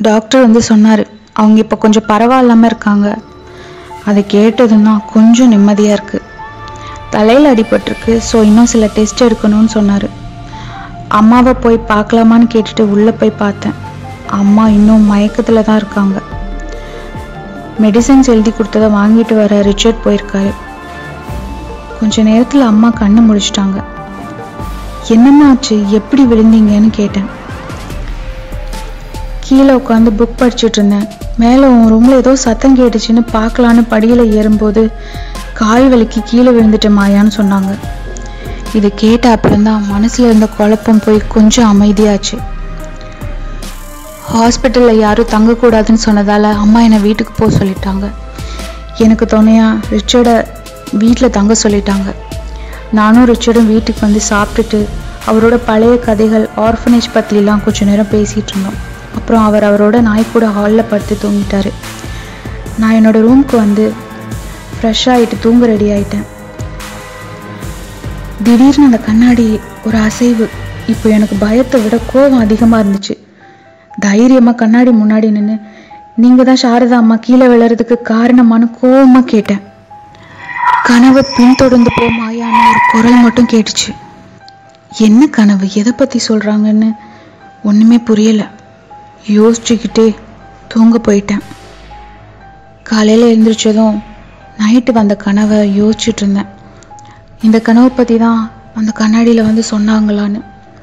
doctor வந்து சொன்னார் அவங்க இப்போ கொஞ்சம் பரவாயில்லாமல் இருக்காங்க அதை கேட்டதும் தான் கொஞ்சம் நிம்மதியாக இருக்குது தலையில் அடிபட்டிருக்கு ஸோ இன்னும் சில டெஸ்ட் எடுக்கணும்னு சொன்னார் அம்மாவை போய் பார்க்கலாமான்னு கேட்டுட்டு உள்ளே போய் பார்த்தேன் அம்மா இன்னும் மயக்கத்தில் தான் இருக்காங்க மெடிசன்ஸ் எழுதி கொடுத்ததை வாங்கிட்டு வர ரிச்சர்ட் போயிருக்காரு கொஞ்ச நேரத்தில் அம்மா கண்ணு முடிச்சிட்டாங்க என்னம்மா ஆச்சு எப்படி விழுந்தீங்கன்னு கேட்டேன் கீழே உட்காந்து புக் படிச்சுட்டு இருந்தேன் மேலே உன் ரூமில் ஏதோ சத்தம் கேட்டுச்சுன்னு பார்க்கலான்னு படியில் ஏறும்போது கால் வலிக்கு கீழே விழுந்துட்டேன் மாயான்னு சொன்னாங்க இது கேட்ட அப்புறம்தான் மனசில் இருந்த குழப்பம் போய் கொஞ்சம் அமைதியாச்சு ஹாஸ்பிட்டலில் யாரும் தங்கக்கூடாதுன்னு சொன்னதால் அம்மா என்னை வீட்டுக்கு போக சொல்லிட்டாங்க எனக்கு துணையாக ரிச்சர்டை வீட்டில் தங்க சொல்லிட்டாங்க நானும் ரிச்சர்டும் வீட்டுக்கு வந்து சாப்பிட்டுட்டு அவரோட பழைய கதைகள் ஆர்ஃபனேஜ் பற்றிலாம் கொஞ்ச நேரம் பேசிகிட்டு இருந்தோம் அப்புறம் அவர் அவரோட நாய் கூட ஹாலில் படுத்து தூங்கிட்டாரு நான் என்னோட ரூமுக்கு வந்து ஃப்ரெஷ் ஆகிட்டு தூங்க ரெடி ஆயிட்டேன் திடீர்னு அந்த கண்ணாடி ஒரு அசைவு இப்போ எனக்கு பயத்தை விட கோபம் அதிகமாக இருந்துச்சு தைரியமாக கண்ணாடி முன்னாடி நின்று நீங்கள் தான் சாரதா அம்மா கீழே விழுறதுக்கு காரணமானு கோவமாக கேட்டேன் கனவை பின்தொடர்ந்து போ மாயான்னு ஒரு குரல் மட்டும் கேட்டுச்சு என்ன கனவு எதை பற்றி சொல்கிறாங்கன்னு ஒன்றுமே புரியலை யோசிச்சுக்கிட்டே தூங்க போயிட்டேன் காலையில் எழுந்திரிச்சதும் நைட்டு வந்த கனவை யோசிச்சுட்டு இருந்தேன் இந்த கனவை பற்றி தான் அந்த கண்ணாடியில் வந்து சொன்னாங்களான்னு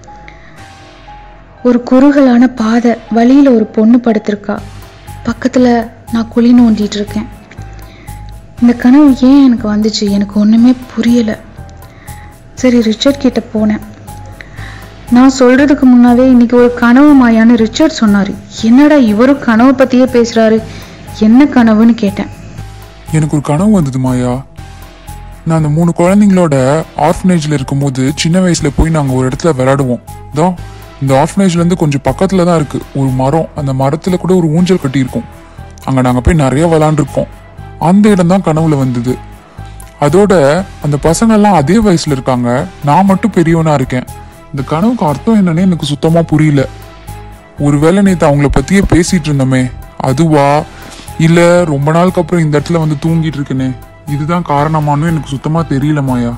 ஒரு குறுகலான பாதை வழியில் ஒரு பொண்ணு படுத்திருக்கா பக்கத்தில் நான் குழி நோண்டிட்டு இருக்கேன் இந்த கனவு ஏன் எனக்கு வந்துச்சு எனக்கு ஒன்றுமே புரியலை சரி ரிச்சர்ட் கிட்ட போனேன் நான் சொல்றதுக்கு முன்னாவே இன்னைக்கு ஒரு கனவு மாயான்னு ரிச்சர்ட் சொன்னாரு என்னடா இவரும் கனவை பத்தியே பேசுறாரு என்ன கனவுன்னு கேட்டேன் எனக்கு ஒரு கனவு வந்தது மாயா நான் அந்த மூணு குழந்தைங்களோட ஆர்ஃபனேஜில் இருக்கும்போது சின்ன வயசுல போய் நாங்கள் ஒரு இடத்துல விளையாடுவோம் இதோ இந்த ஆர்ஃபனேஜ்ல இருந்து கொஞ்சம் பக்கத்துல தான் இருக்கு ஒரு மரம் அந்த மரத்துல கூட ஒரு ஊஞ்சல் கட்டியிருக்கும் அங்க நாங்க போய் நிறைய விளாண்டுருக்கோம் அந்த இடம் தான் கனவுல வந்தது அதோட அந்த பசங்க எல்லாம் அதே வயசுல இருக்காங்க நான் மட்டும் பெரியவனா இருக்கேன் இந்த கனவுக்கு அர்த்தம் என்னன்னு எனக்கு சுத்தமா புரியல ஒருவேளை நேத்து அவங்கள பத்தியே பேசிட்டு இருந்தோமே அதுவா இல்ல ரொம்ப நாளுக்கு அப்புறம் இந்த இடத்துல வந்து தூங்கிட்டு இருக்கேனே இதுதான் காரணமானு எனக்கு சுத்தமா தெரியல மாயா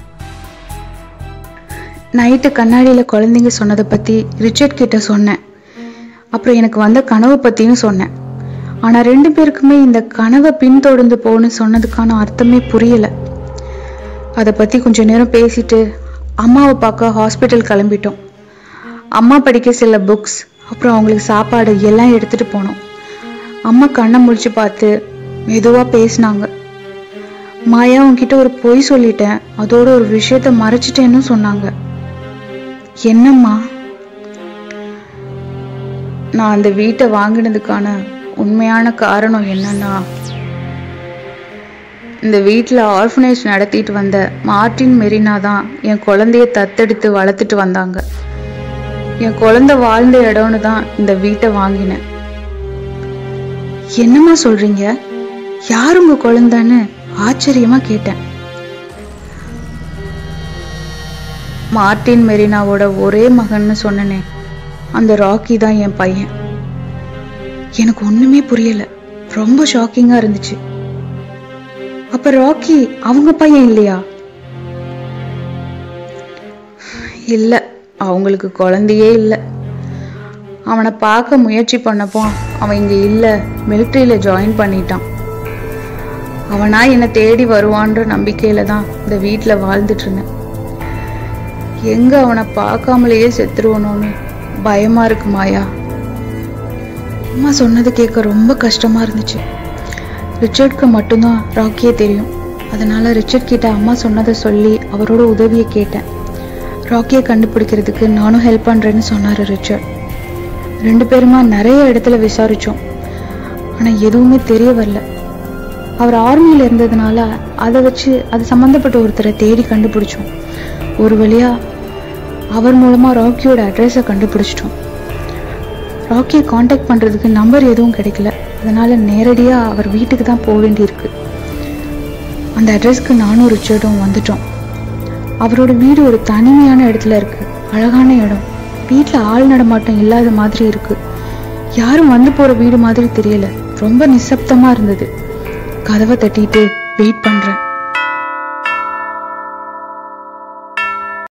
நைட்டு கண்ணாடியில் குழந்தைங்க சொன்னதை பற்றி ரிச்சர்ட் கிட்ட சொன்னேன் அப்புறம் எனக்கு வந்த கனவை பற்றியும் சொன்னேன் ஆனால் ரெண்டு பேருக்குமே இந்த கனவை பின்தொடர்ந்து போன்னு சொன்னதுக்கான அர்த்தமே புரியல அதை பற்றி கொஞ்ச நேரம் பேசிட்டு அம்மாவை பார்க்க ஹாஸ்பிட்டல் கிளம்பிட்டோம் அம்மா படிக்க சில புக்ஸ் அப்புறம் அவங்களுக்கு சாப்பாடு எல்லாம் எடுத்துட்டு போனோம் அம்மா கண்ணை முழிச்சு பார்த்து மெதுவாக பேசினாங்க மாயா உன்கிட்ட ஒரு பொய் சொல்லிட்டேன் அதோட ஒரு விஷயத்த மறைச்சிட்டேன்னு சொன்னாங்க என்னம்மா நான் அந்த வீட்டை வாங்கினதுக்கான உண்மையான காரணம் என்னன்னா இந்த வீட்டில் ஆர்ஃபனேஜ் நடத்திட்டு வந்த மார்ட்டின் மெரினா தான் என் குழந்தைய தத்தெடுத்து வளர்த்துட்டு வந்தாங்க என் குழந்தை வாழ்ந்த இடம்னு தான் இந்த வீட்டை வாங்கினேன் என்னம்மா சொல்றீங்க யார் உங்க குழந்தைன்னு ஆச்சரியமா கேட்டேன் மார்ட்டின் மெரினாவோட ஒரே மகன்னு சொன்னனே அந்த ராக்கி தான் என் பையன் எனக்கு ஒண்ணுமே புரியல ரொம்ப ஷாக்கிங்கா இருந்துச்சு அப்ப ராக்கி அவங்க பையன் இல்லையா இல்ல அவங்களுக்கு குழந்தையே இல்லை அவனை பார்க்க முயற்சி பண்ணப்போ அவன் இங்க இல்ல மிலிட்ரியில ஜாயின் பண்ணிட்டான் அவனா என்னை தேடி வருவான்ற நம்பிக்கையில தான் இந்த வீட்டில் வாழ்ந்துட்டு இருந்தேன் எங்க அவனை பார்க்காமலேயே செத்துருவனோன்னு பயமா இருக்கு மாயா அம்மா சொன்னது கேட்க ரொம்ப கஷ்டமா இருந்துச்சு ரிச்சர்ட்க்கு மட்டும்தான் ராக்கியே தெரியும் அதனால ரிச்சர்ட் கிட்ட அம்மா சொன்னதை சொல்லி அவரோட உதவியை கேட்டேன் ராக்கியை கண்டுபிடிக்கிறதுக்கு நானும் ஹெல்ப் பண்றேன்னு சொன்னாரு ரிச்சர்ட் ரெண்டு பேருமா நிறைய இடத்துல விசாரிச்சோம் ஆனா எதுவுமே தெரிய வரல அவர் ஆர்மியில் இருந்ததுனால அதை வச்சு அது சம்மந்தப்பட்ட ஒருத்தரை தேடி கண்டுபிடிச்சோம் ஒரு வழியா அவர் மூலமா ராக்கியோட அட்ரஸை கண்டுபிடிச்சிட்டோம் ராக்கியை காண்டாக்ட் பண்றதுக்கு நம்பர் எதுவும் கிடைக்கல அதனால நேரடியா அவர் வீட்டுக்கு தான் போக வேண்டியிருக்கு அந்த அட்ரஸ்க்கு நானும் ரிச்சர்டும் வந்துட்டோம் அவரோட வீடு ஒரு தனிமையான இடத்துல இருக்கு அழகான இடம் வீட்டில் ஆள் நடமாட்டம் இல்லாத மாதிரி இருக்கு யாரும் வந்து போற வீடு மாதிரி தெரியல ரொம்ப நிசப்தமா இருந்தது கதவை தட்டிட்டு வெயிட் பண்றேன்